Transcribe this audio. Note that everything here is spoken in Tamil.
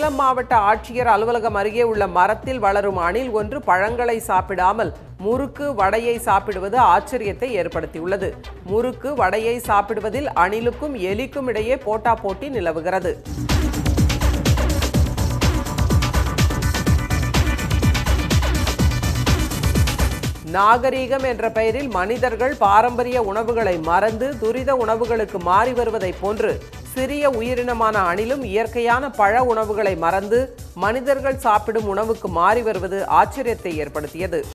சேலம் மாவட்ட ஆட்சியர் அலுவலகம் அருகே உள்ள மரத்தில் வளரும் அணில் ஒன்று பழங்களை சாப்பிடாமல் முறுக்கு வடையை சாப்பிடுவது ஆச்சரியத்தை ஏற்படுத்தியுள்ளது முறுக்கு வடையை சாப்பிடுவதில் அணிலுக்கும் எலிக்கும் இடையே போட்டா போட்டி நிலவுகிறது நாகரீகம் என்ற பெயரில் மனிதர்கள் பாரம்பரிய உணவுகளை மறந்து துரித உணவுகளுக்கு மாறி வருவதைப் போன்று சிறிய உயிரினமான அணிலும் இயற்கையான பழ உணவுகளை மறந்து மனிதர்கள் சாப்பிடும் உணவுக்கு மாறி வருவது ஆச்சரியத்தை ஏற்படுத்தியது